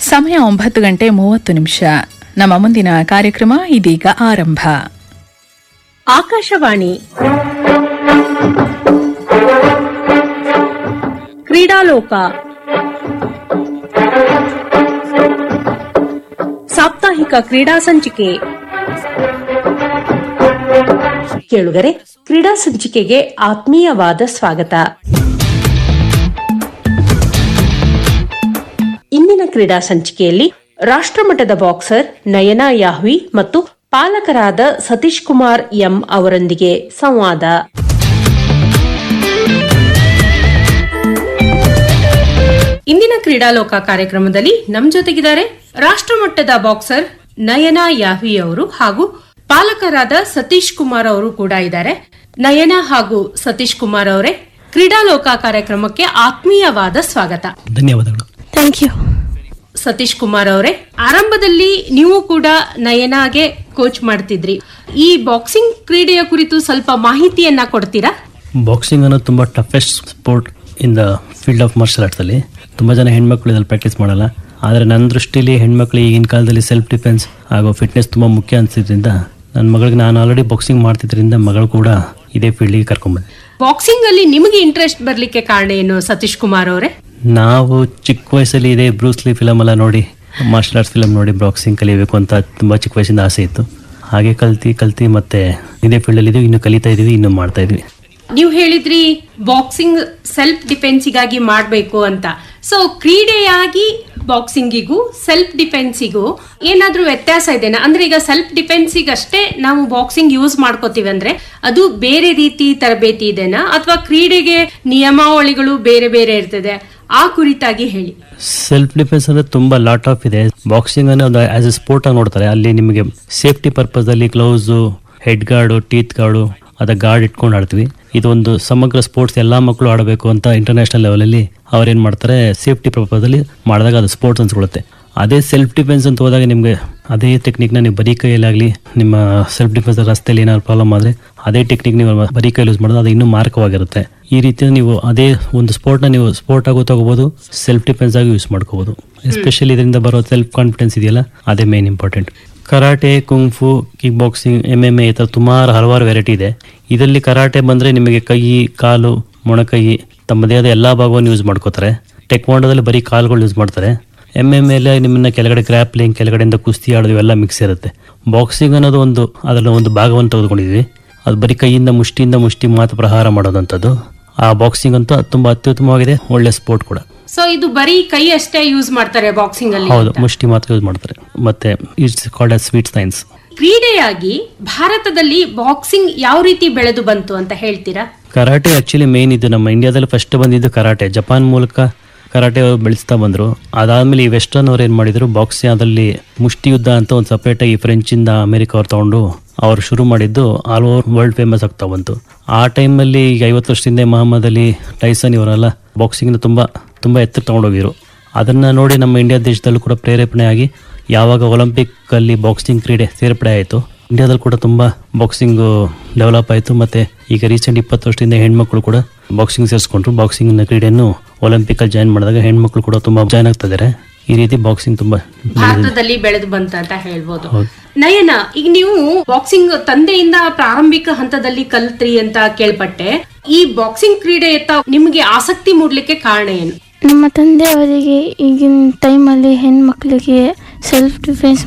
ಸಮಯ ಒಂಬತ್ತು ಗಂಟೆ ಮೂವತ್ತು ನಿಮಿಷ ನಮ್ಮ ಮುಂದಿನ ಕಾರ್ಯಕ್ರಮ ಇದೀಗ ಆರಂಭ ಆಕಾಶವಾಣಿ ಕ್ರೀಡಾಲೋಕ ಸಾಪ್ತಾಹಿಕ ಕ್ರೀಡಾ ಸಂಚಿಕೆ ಕೇಳುಗರೆ ಕ್ರೀಡಾ ಸಂಚಿಕೆಗೆ ಆತ್ಮೀಯವಾದ ಸ್ವಾಗತ ಇಂದಿನ ಕ್ರೀಡಾ ಸಂಚಿಕೆಯಲ್ಲಿ ರಾಷ್ಟ್ರಮಟ್ಟದ ಬಾಕ್ಸರ್ ನಯನಾ ಯಾಹ್ವಿ ಮತ್ತು ಪಾಲಕರಾದ ಸತೀಶ್ ಕುಮಾರ್ ಎಂ ಅವರೊಂದಿಗೆ ಸಂವಾದ ಇಂದಿನ ಕ್ರೀಡಾಲೋಕ ಕಾರ್ಯಕ್ರಮದಲ್ಲಿ ನಮ್ ಜೊತೆಗಿದ್ದಾರೆ ರಾಷ್ಟ್ರಮಟ್ಟದ ಬಾಕ್ಸರ್ ನಯನಾ ಯಾಹ್ವಿ ಅವರು ಹಾಗೂ ಪಾಲಕರಾದ ಸತೀಶ್ ಕುಮಾರ್ ಅವರು ಕೂಡ ಇದ್ದಾರೆ ನಯನಾ ಹಾಗೂ ಸತೀಶ್ ಕುಮಾರ್ ಅವರೇ ಕ್ರೀಡಾಲೋಕ ಕಾರ್ಯಕ್ರಮಕ್ಕೆ ಆತ್ಮೀಯವಾದ ಸ್ವಾಗತ ಧನ್ಯವಾದಗಳು ಥ್ಯಾಂಕ್ ಯು ಸತೀಶ್ ಕುಮಾರ್ ಅವರೇ ಆರಂಭದಲ್ಲಿ ನೀವು ಕೂಡ ನಯನಾಗೆ ಕೋಚ್ ಮಾಡ್ತಿದ್ರಿ ಈ ಬಾಕ್ಸಿಂಗ್ ಕ್ರೀಡೆಯ ಕುರಿತು ಸ್ವಲ್ಪ ಮಾಹಿತಿಯನ್ನ ಕೊಡ್ತೀರಾ ಬಾಕ್ಸಿಂಗ್ ಅನ್ನೋದು ತುಂಬ toughest sport in the field of martial ಆರ್ಟ್ಸಲ್ಲಿ ತುಂಬ ಜನ ಹೆಣ್ಮಕ್ಳು ಇದ್ರಲ್ಲಿ ಪ್ರಾಕ್ಟೀಸ್ ಮಾಡಲ್ಲ ಆದರೆ ನನ್ನ ದೃಷ್ಟಿಲಿ ಹೆಣ್ಮಕ್ಳು ಈಗಿನ ಕಾಲದಲ್ಲಿ ಸೆಲ್ಫ್ ಡಿಫೆನ್ಸ್ ಹಾಗೂ ಫಿಟ್ನೆಸ್ ತುಂಬ ಮುಖ್ಯ ಅನಿಸಿದ್ರಿಂದ ನನ್ನ ಮಗಳಿಗೆ ನಾನು ಆಲ್ರೆಡಿ ಬಾಕ್ಸಿಂಗ್ ಮಾಡ್ತಿದ್ರಿಂದ ಮಗಳು ಕೂಡ ಇದೇ ಫೀಲ್ಡಿಗೆ ಕರ್ಕೊಂಬಂದೆ ಬಾಕ್ಸಿಂಗ್ ಅಲ್ಲಿ ನಿಮಗೆ ಇಂಟ್ರೆಸ್ಟ್ ಬರ್ಲಿಕ್ಕೆ ಕಾರಣ ಏನು ಸತೀಶ್ ಕುಮಾರ್ ಅವರೇ ನಾವು ಚಿಕ್ಕ ವಯಸ್ಸಲ್ಲಿ ಇದೇ ಬ್ರೂಸ್ಲಿ ಫಿಲಮ್ ಎಲ್ಲ ನೋಡಿ ಮಾರ್ಷಲ್ ಆರ್ಟ್ಸ್ ಫಿಲಮ್ ನೋಡಿ ಬಾಕ್ಸಿಂಗ್ ಕಲಿಬೇಕು ಅಂತ ತುಂಬ ಚಿಕ್ಕ ವಯಸ್ಸಿಂದ ಆಸೆ ಇತ್ತು ಹಾಗೆ ಕಲ್ತಿ ಕಲ್ತಿ ಮತ್ತೆ ಇದೇ ಫೀಲ್ಡಲ್ಲಿ ಇದೀವಿ ಇನ್ನು ಕಲಿತಾ ಇದೀವಿ ಇನ್ನು ಮಾಡ್ತಾ ಇದೀವಿ ನೀವು ಹೇಳಿದ್ರಿ ಬಾಕ್ಸಿಂಗ್ ಸೆಲ್ಫ್ ಡಿಫೆನ್ಸಿಗಾಗಿ ಮಾಡಬೇಕು ಅಂತ ಸೊ ಕ್ರೀಡೆಯಾಗಿ ಬಾಕ್ಸಿಂಗಿಗೂ ಸೆಲ್ಫ್ ಡಿಫೆನ್ಸಿಗೂ ಏನಾದ್ರೂ ವ್ಯತ್ಯಾಸ ಇದೆನಾ ಅಂದ್ರೆ ಈಗ ಸೆಲ್ಫ್ ಡಿಫೆನ್ಸಿಗಷ್ಟೇ ನಾವು ಬಾಕ್ಸಿಂಗ್ ಯೂಸ್ ಮಾಡ್ಕೋತೀವಿ ಅಂದ್ರೆ ಅದು ಬೇರೆ ರೀತಿ ತರಬೇತಿ ಇದೆನಾ ಅಥವಾ ಕ್ರೀಡೆಗೆ ನಿಯಮಾವಳಿಗಳು ಬೇರೆ ಬೇರೆ ಇರ್ತದೆ ಆ ಕುರಿತಾಗಿ ಹೇಳಿ ಸೆಲ್ಫ್ ಡಿಫೆನ್ಸ್ ಅಂದ್ರೆ ತುಂಬಾ ಲಾಟ್ ಆಫ್ ಇದೆ ಬಾಕ್ಸಿಂಗ್ ಅನ್ನೋ ಒಂದು ಆಸ್ ಎ ಸ್ಪೋರ್ಟ್ ಆಗಿ ನೋಡ್ತಾರೆ ಅಲ್ಲಿ ನಿಮಗೆ ಸೇಫ್ಟಿ ಪರ್ಪಸ್ ಅಲ್ಲಿ gloves head guard teeth guard ಅದ ಗಾರ್ಡ್ ಇಟ್ಕೊಂಡು ಆಡ್ತೀವಿ ಇದೊಂದು ಸಮಗ್ರ ಸ್ಪೋರ್ಟ್ಸ್ ಎಲ್ಲಾ ಮಕ್ಕಳು ಆಡಬೇಕು ಅಂತ ಇಂಟರ್ನ್ಯಾಷನಲ್ ಲೆವೆಲಲ್ಲಿ ಅವ್ರೇನ್ ಮಾಡ್ತಾರೆ ಸೇಫ್ಟಿ ಪರ್ಪಸ್ ಅಲ್ಲಿ ಮಾಡಿದಾಗ ಅದು ಸ್ಪೋರ್ಟ್ಸ್ ಅನ್ಸ್ಕೊಳ್ಳುತ್ತೆ ಅದೇ ಸೆಲ್ಫ್ ಡಿಫೆನ್ಸ್ ಅಂತ ಹೋದಾಗ ನಿಮಗೆ ಅದೇ ಟೆಕ್ನಿಕ್ನ ನೀವು ಬರೀ ಕೈಯಲ್ಲಾಗಲಿ ನಿಮ್ಮ ಸೆಲ್ಫ್ ಡಿಫೆನ್ಸ್ ರಸ್ತೆಯಲ್ಲಿ ಏನಾದ್ರು ಪ್ರಾಬ್ಲಮ್ ಆದರೆ ಅದೇ ಟೆಕ್ನಿಕ್ ನೀವು ಬರೀ ಕೈಯಲ್ಲಿ ಯೂಸ್ ಮಾಡೋದು ಅದು ಇನ್ನೂ ಮಾರ್ಕವಾಗಿರುತ್ತೆ ಈ ರೀತಿ ನೀವು ಅದೇ ಒಂದು ಸ್ಪೋರ್ಟ್ನ ನೀವು ಸ್ಪೋರ್ಟ್ ಆಗೋ ತಗೋಬಹುದು ಸೆಲ್ಫ್ ಡಿಫೆನ್ಸ್ ಆಗಿ ಯೂಸ್ ಮಾಡ್ಕೋಬಹುದು ಎಸ್ಪೆಷಲಿ ಇದರಿಂದ ಬರೋ ಸೆಲ್ಫ್ ಕಾನ್ಫಿಡೆನ್ಸ್ ಇದೆಯಲ್ಲ ಅದೇ main important karate kung fu kick boxing M M A ಈ ಥರ ಸುಮಾರು ಹಲವಾರು ವೆರೈಟಿ ಇದೆ ಇದರಲ್ಲಿ ಕರಾಟೆ ಬಂದರೆ ನಿಮಗೆ ಕೈ ಕಾಲು ಮೊಣಕೈ ತಮ್ಮ ದೇಹದ ಎಲ್ಲ ಭಾಗವನ್ನು ಯೂಸ್ ಮಾಡ್ಕೋತಾರೆ ಟೆಕ್ವಾಂಡೋದಲ್ಲಿ ಬರೀ ಕಾಲುಗಳು ಯೂಸ್ ಮಾಡ್ತಾರೆ ಎಮ್ ಎಮ್ ಎಲ್ ನಿಮ್ಮನ್ನ ಕೆಳಗಡೆ ಗ್ರ್ಯಾಪ್ಲಿಂಗ್ ಕೆಳಗಡೆಯಿಂದ ಕುಸ್ತಿ ಆಡೋದು ಇವೆಲ್ಲ ಮಿಕ್ಸ್ ಇರುತ್ತೆ ಬಾಕ್ಸಿಂಗ್ ಅನ್ನೋದು ಒಂದು ಅದರ ಒಂದು ಭಾಗವನ್ನು ತೆಗೆದುಕೊಂಡಿದ್ವಿ ಅದು ಬರೀ ಕೈಯಿಂದ ಮುಷ್ಟಿಯಿಂದ ಮುಷ್ಟಿ ಮಾತ್ರ ಪ್ರಹಾರ ಮಾಡೋದಂಥದ್ದು ಆ ಬಾಕ್ಸಿಂಗ್ ಅಂತೂ ತುಂಬಾ ಅತ್ಯುತ್ತಮವಾಗಿದೆ ಒಳ್ಳೆ ಸ್ಪೋರ್ಟ್ ಕೂಡ ಸೊ ಇದು ಬರೀ ಕೈ ಅಷ್ಟೇ ಯೂಸ್ ಮಾಡ್ತಾರೆ ಬಾಕ್ಸಿಂಗ್ ಅಲ್ಲಿ ಹೌದು ಮುಷ್ಟಿ ಮಾತ್ರ ಯೂಸ್ ಮಾಡ್ತಾರೆ ಮತ್ತೆ it's called as sweet science ಕ್ರೀಡೆಯಾಗಿ ಭಾರತದಲ್ಲಿ ಬಾಕ್ಸಿಂಗ್ ಯಾವ ರೀತಿ ಬೆಳೆದು ಬಂತು ಅಂತ ಹೇಳ್ತೀರಾ ಕರಾಟೆ ಆಕ್ಚುಲಿ ಮೇನ್ ಇದು ನಮ್ಮ ಇಂಡಿಯಾದಲ್ಲಿ ಫಸ್ಟ್ ಬಂದಿದ್ದು ಕರಾಟೆ ಜಪಾನ್ ಮೂಲಕ ಕರಾಟೆ ಬೆಳೆಸ್ತಾ ಬಂದ್ರು ಅದಾದ್ಮೇಲೆ ಈ ವೆಸ್ಟರ್ನ್ ಅವ್ರು ಏನ್ ಮಾಡಿದ್ರು ಬಾಕ್ಸಿಂಗ್ ಅದಲ್ಲಿ ಮುಷ್ಟಿ ಯುದ್ಧ ಅಂತ ಒಂದು ಸಪರೇಟ್ ಆಗಿ ಫ್ರೆಂಚ್ ಇಂದ ಅಮೆರಿಕ ಅವ್ರು ತಗೊಂಡು ಅವ್ರು ಶುರು ಮಾಡಿದ್ದು ಆಲ್ ಓವರ್ ವರ್ಲ್ಡ್ ಫೇಮಸ್ ಆಗ್ತಾ ಬಂತು ಆ ಟೈಮಲ್ಲಿ ಈಗ ಐವತ್ತು ವರ್ಷದಿಂದ ಮಹಮ್ಮದ್ ಅಲಿ ಟೈಸನ್ ಇವರೆಲ್ಲ ಬಾಕ್ಸಿಂಗ್ನ ತುಂಬಾ ತುಂಬಾ ಎತ್ತರ ತಗೊಂಡೋಗಿರು ಅದನ್ನ ನೋಡಿ ನಮ್ಮ ಇಂಡಿಯಾ ದೇಶದಲ್ಲೂ ಕೂಡ ಪ್ರೇರೇಪಣೆ ಆಗಿ ಯಾವಾಗ ಒಲಿಂಪಿಕ್ ಅಲ್ಲಿ ಬಾಕ್ಸಿಂಗ್ ಕ್ರೀಡೆ ಸೇರ್ಪಡೆ ಆಯಿತು ಇಂಡಿಯಾದಲ್ಲಿ ಕೂಡ ತುಂಬಾ ಬಾಕ್ಸಿಂಗ್ ಡೆವಲಪ್ ಆಯಿತು ಮತ್ತೆ ಈಗ ರೀಸೆಂಟ್ ಇಪ್ಪತ್ತು ವರ್ಷದಿಂದ ಹೆಣ್ಮಕ್ಳು ಕೂಡ ಬಾಕ್ಸಿಂಗ್ ಸೇರಿಸ್ಕೊಂಡ್ರು ಬಾಕ್ಸಿಂಗ್ ಕ್ರೀಡೆಯನ್ನು ಒಲಿಂಪಿಕ್ ಅಲ್ಲಿ ಜಾಯಿನ್ ಮಾಡಿದಾಗ ಹೆಣ್ಮಕ್ಳು ಕೂಡ ತುಂಬಾ ಜಾಯ್ನ್ ಆಗ್ತಾ ಇದಾರೆ ಈ ರೀತಿ ಬಾಕ್ಸಿಂಗ್ ತುಂಬಾ ಭಾರತದಲ್ಲಿ ಬೆಳೆದು ಬಂತ ಅಂತ ಹೇಳ್ಬೋದು ಹೌದು. ನಯನ ಈಗ ನೀವು ಬಾಕ್ಸಿಂಗ್ ತಂದೆಯಿಂದ ಪ್ರಾರಂಭಿಕ ಹಂತದಲ್ಲಿ ಕಲ್ತ್ರಿ ಅಂತ ಕೇಳ್ಪಟ್ಟೆ ಈ ಬಾಕ್ಸಿಂಗ್ ಕ್ರೀಡೆಯತ್ತ ನಿಮಗೆ ಆಸಕ್ತಿ ಮೂಡ್ಲಿಕ್ಕೆ ಕಾರಣ ಏನು ನಮ್ಮ ತಂದೆಯವರಿಗೆ ಈಗಿನ ಟೈಮಲ್ಲಿ ಹೆಣ್ಮಕ್ಳಿಗೆ ಸೆಲ್ಫ್ ಡಿಫೆನ್ಸ್